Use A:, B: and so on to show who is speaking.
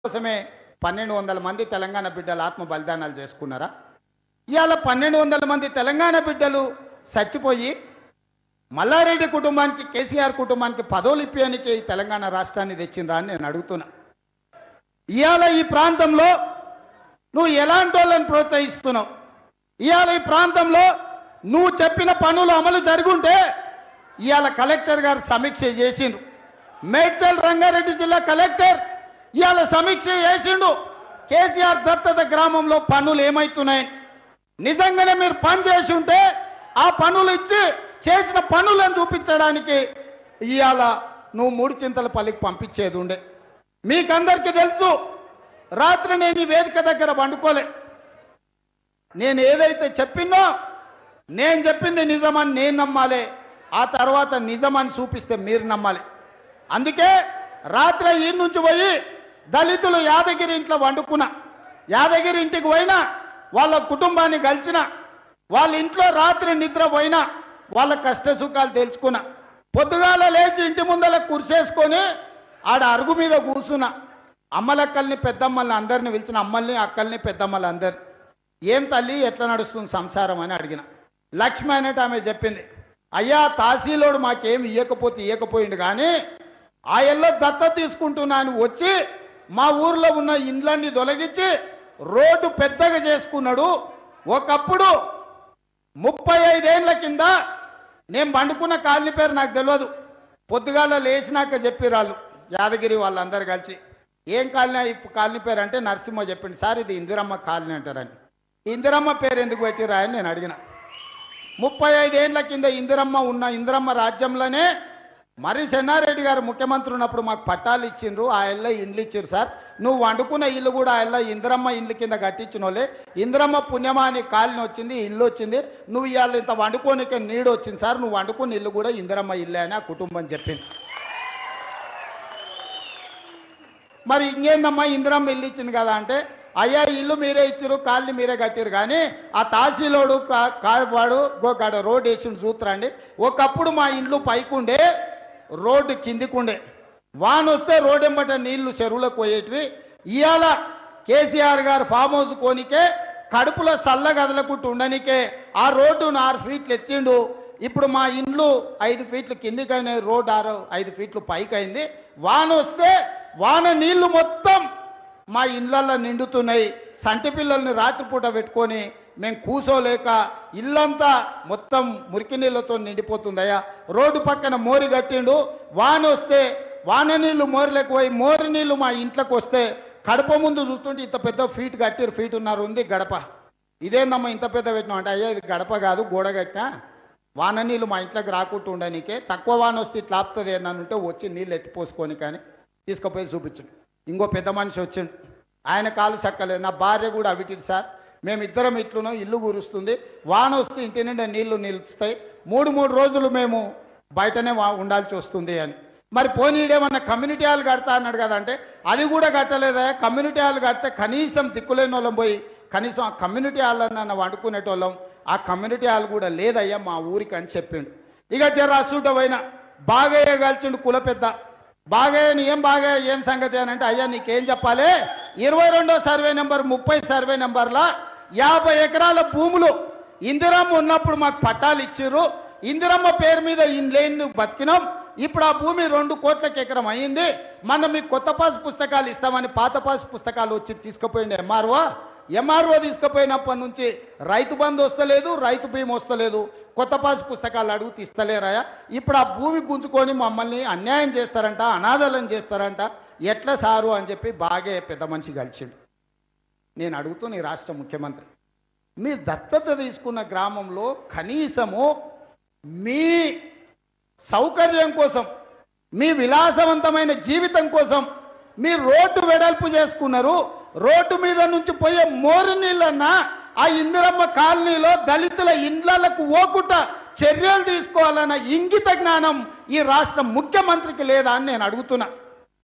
A: కోసమే పన్నెండు వందల మంది తెలంగాణ బిడ్డలు ఆత్మ బలిదానాలు చేసుకున్నారా ఇవాళ పన్నెండు వందల మంది తెలంగాణ బిడ్డలు చచ్చిపోయి మల్లారెడ్డి కుటుంబానికి కేసీఆర్ కుటుంబానికి పదవులు ఇప్పేయడానికి ఈ తెలంగాణ రాష్ట్రాన్ని తెచ్చిండ్రా అని నేను అడుగుతున్నా ఇవాళ ఈ ప్రాంతంలో నువ్వు ఎలాంటి వాళ్ళని ప్రోత్సహిస్తున్నావు ఇవాళ ఈ ప్రాంతంలో నువ్వు చెప్పిన పనులు అమలు జరుగుంటే ఇవాళ కలెక్టర్ గారు సమీక్ష చేసిండు మేడ్చల్ రంగారెడ్డి జిల్లా కలెక్టర్ ఇవాళ సమీక్ష చేసిండు కేసీఆర్ దత్తత గ్రామంలో పనులు ఏమైతున్నాయి నిజంగానే మీరు పని చేసి ఉంటే ఆ పనులు ఇచ్చి చేసిన పనులను చూపించడానికి ఇవాళ నువ్వు మూడు చింతల పల్లికి పంపించేది ఉండే మీకందరికీ తెలుసు రాత్రి నేను ఈ వేదిక దగ్గర వండుకోలే నేను ఏదైతే చెప్పినో నేను చెప్పింది నిజమని నేను నమ్మాలి ఆ తర్వాత నిజమని చూపిస్తే మీరు నమ్మాలి అందుకే రాత్రి ఈ నుంచి పోయి దళితులు యాదగిరి ఇంట్లో వండుకున్నా యాదగిరి ఇంటికి పోయినా వాళ్ళ కుటుంబాన్ని కలిసిన వాళ్ళ ఇంట్లో రాత్రి నిద్ర పోయినా వాళ్ళ కష్ట సుఖాలు తెలుసుకున్నా పొద్దుగాల లేచి ఇంటి ముందర కుర్చేసుకొని ఆడ అరుగు మీద కూర్చున్నా అమ్మలక్కల్ని పెద్దమ్మల్ని అందరిని పిలిచిన అమ్మల్ని అక్కల్ని పెద్దమ్మల్ని అందరిని ఏం తల్లి ఎట్లా నడుస్తుంది సంసారం అని అడిగిన లక్ష్మి అనేట ఆమె చెప్పింది అయ్యా తహసీలోడు మాకేం ఇయ్యకపోతే ఇయ్యకపోయిండు కానీ ఆ ఎల్లో దత్త తీసుకుంటున్నా అని వచ్చి మా ఊర్లో ఉన్న ఇండ్లన్నీ తొలగించి రోడ్డు పెద్దగా చేసుకున్నాడు ఒకప్పుడు ముప్పై ఐదేళ్ల కింద నేను పండుకున్న కాలనీ పేరు నాకు తెలియదు పొద్దుగాల లేచినాక చెప్పిరాళ్ళు యాదగిరి వాళ్ళందరూ కలిసి ఏం కాలనీ ఈ కాలనీ పేరు అంటే నరసింహ చెప్పింది సార్ ఇది ఇందిరమ్మ కాలనీ అంటారని ఇందిరమ్మ పేరు ఎందుకు పెట్టిరా అని నేను అడిగిన ముప్పై ఐదేళ్ల కింద ఇందిరమ్మ ఉన్న ఇందిరమ్మ రాజ్యంలోనే మరి చెన్నారెడ్డి గారు ముఖ్యమంత్రి ఉన్నప్పుడు మాకు పట్టాలు ఇచ్చిండ్రు ఆ ఇళ్ళ ఇండ్లు ఇచ్చారు సార్ నువ్వు వండుకున్న ఇల్లు కూడా ఆ ఇళ్ళ ఇందిరమ్మ ఇండ్ల కింద కట్టించిన వాళ్ళే ఇందిరమ్మ పుణ్యమా అని కాలనీ వచ్చింది ఇల్లు వచ్చింది నువ్వు ఇవాళ ఇంత వండుకోనికే నీడు వచ్చింది సార్ నువ్వు వండుకున్న ఇల్లు కూడా ఇందిరమ్మ ఇల్లే అని ఆ కుటుంబం చెప్పింది మరి ఇంకేందమ్మా ఇందిరమ్మ ఇల్లు ఇచ్చింది కదా అంటే అయ్యా ఇల్లు మీరే ఇచ్చారు కాళ్ళని మీరే కట్టారు కానీ ఆ తాసీలోడు కా- కావాడు గోకాడ రోడ్ వేసిండు చూతురండి ఒకప్పుడు మా ఇండ్లు పైకుండే రోడ్డు కిందికుండే వాన వస్తే రోడ్ ఎంబట నీళ్లు చెరువులకు పోయేటివి ఇవాళ కేసీఆర్ గారు ఫామ్ హౌస్ కోనికే కడుపులో సల్ల గదలకుంటూ ఉండనికే ఆ రోడ్డును ఆరు ఫీట్లు ఎత్తిండు ఇప్పుడు మా ఇండ్లు ఐదు ఫీట్లు కిందికైన రోడ్ ఆరు ఐదు ఫీట్లు పైకి అయింది వాన వస్తే వాన నీళ్లు మొత్తం మా ఇళ్ళల్లో నిండుతున్నాయి సంటి పిల్లల్ని రాత్రిపూట పెట్టుకొని మేము కూసోలేక ఇల్లంతా మొత్తం మురికి నీళ్ళతో నిండిపోతుందయ్యా రోడ్డు పక్కన మోరి కట్టిండు వాన వస్తే వాన నీళ్లు మోరిలోకి పోయి మోరి నీళ్లు మా ఇంట్లోకి వస్తే కడప ముందు చూస్తుంటే ఇంత పెద్ద ఫీట్ కట్టిరు ఫీట్ ఉన్నారు ఉంది గడప ఇదేందమ్మా ఇంత పెద్ద పెట్టినాం అంటే అయ్యా ఇది గడప కాదు గోడ కట్టినా వాన నీళ్ళు మా ఇంట్లోకి రాకుండా ఉండనికే తక్కువ వాన వస్తే ఇట్లా ఆపుతుంది ఏమన్నా ఉంటే వచ్చి నీళ్ళు ఎత్తిపోసుకొని కానీ తీసుకుపోయి చూపించండి ఇంకో పెద్ద మనిషి వచ్చిండు ఆయన కాలు చక్కలేదు నా భార్య కూడా అవిటిది సార్ మేమిద్దరం ఇట్లున్నాం ఇల్లు కురుస్తుంది వాన వస్తే ఇంటి నిండా నీళ్లు నిలుస్తాయి మూడు మూడు రోజులు మేము బయటనే వా- ఉండాల్సి వస్తుంది అని మరి పోనీడేమన్నా కమ్యూనిటీ హాల్ కడతా అన్నాడు కదా అంటే అది కూడా కట్టలేదా కమ్యూనిటీ హాల్ కడితే కనీసం దిక్కులేని వాళ్ళం పోయి కనీసం ఆ కమ్యూనిటీ హాల్ అన్న వండుకునేటోళ్ళం ఆ కమ్యూనిటీ హాల్ కూడా లేదయ్యా మా ఊరికి అని చెప్పిండు ఇక జర అసూట పోయిన బాగయ్య కలిసిండు కుల పెద్ద బాగయ్య నీ ఏం బాగయ్య ఏం సంగతి అని అంటే అయ్యా నీకేం చెప్పాలి ఇరవై రెండో సర్వే నెంబర్ ముప్పై సర్వే నెంబర్లా యాభై ఎకరాల భూములు ఇందిరమ్మ ఉన్నప్పుడు మాకు పట్టాలు ఇచ్చిర్రు ఇందిరమ్మ పేరు మీద ఇన్లేన్ బతికినాం ఇప్పుడు ఆ భూమి రెండు కోట్లకి ఎకరం అయ్యింది మనం మీకు కొత్త పాస్ పుస్తకాలు ఇస్తామని పాత పాస్ పుస్తకాలు వచ్చి తీసుకుపోయింది ఎంఆర్ఓ ఎంఆర్ఓ తీసుకుపోయినప్పటి నుంచి రైతు బంధు వస్తలేదు రైతు బీమా వస్తలేదు కొత్త పాస్ పుస్తకాలు అడుగు తీస్తలేరాయా ఇప్పుడు ఆ భూమి గుంజుకొని మమ్మల్ని అన్యాయం చేస్తారంట అనాథాలను చేస్తారంట ఎట్లా సారు అని చెప్పి బాగా పెద్ద మనిషి కలిసిండు నేను అడుగుతూ నీ రాష్ట్ర ముఖ్యమంత్రి మీ దత్తత తీసుకున్న గ్రామంలో కనీసము మీ సౌకర్యం కోసం మీ విలాసవంతమైన జీవితం కోసం మీ రోడ్డు వెడల్పు చేసుకున్నారు రోడ్డు మీద నుంచి పోయే మోరు నీళ్ళన్నా ఆ ఇందిరమ్మ కాలనీలో దళితుల ఇండ్లకు ఓకుట చర్యలు తీసుకోవాలన్న ఇంగిత జ్ఞానం ఈ రాష్ట్ర ముఖ్యమంత్రికి లేదా అని నేను అడుగుతున్నా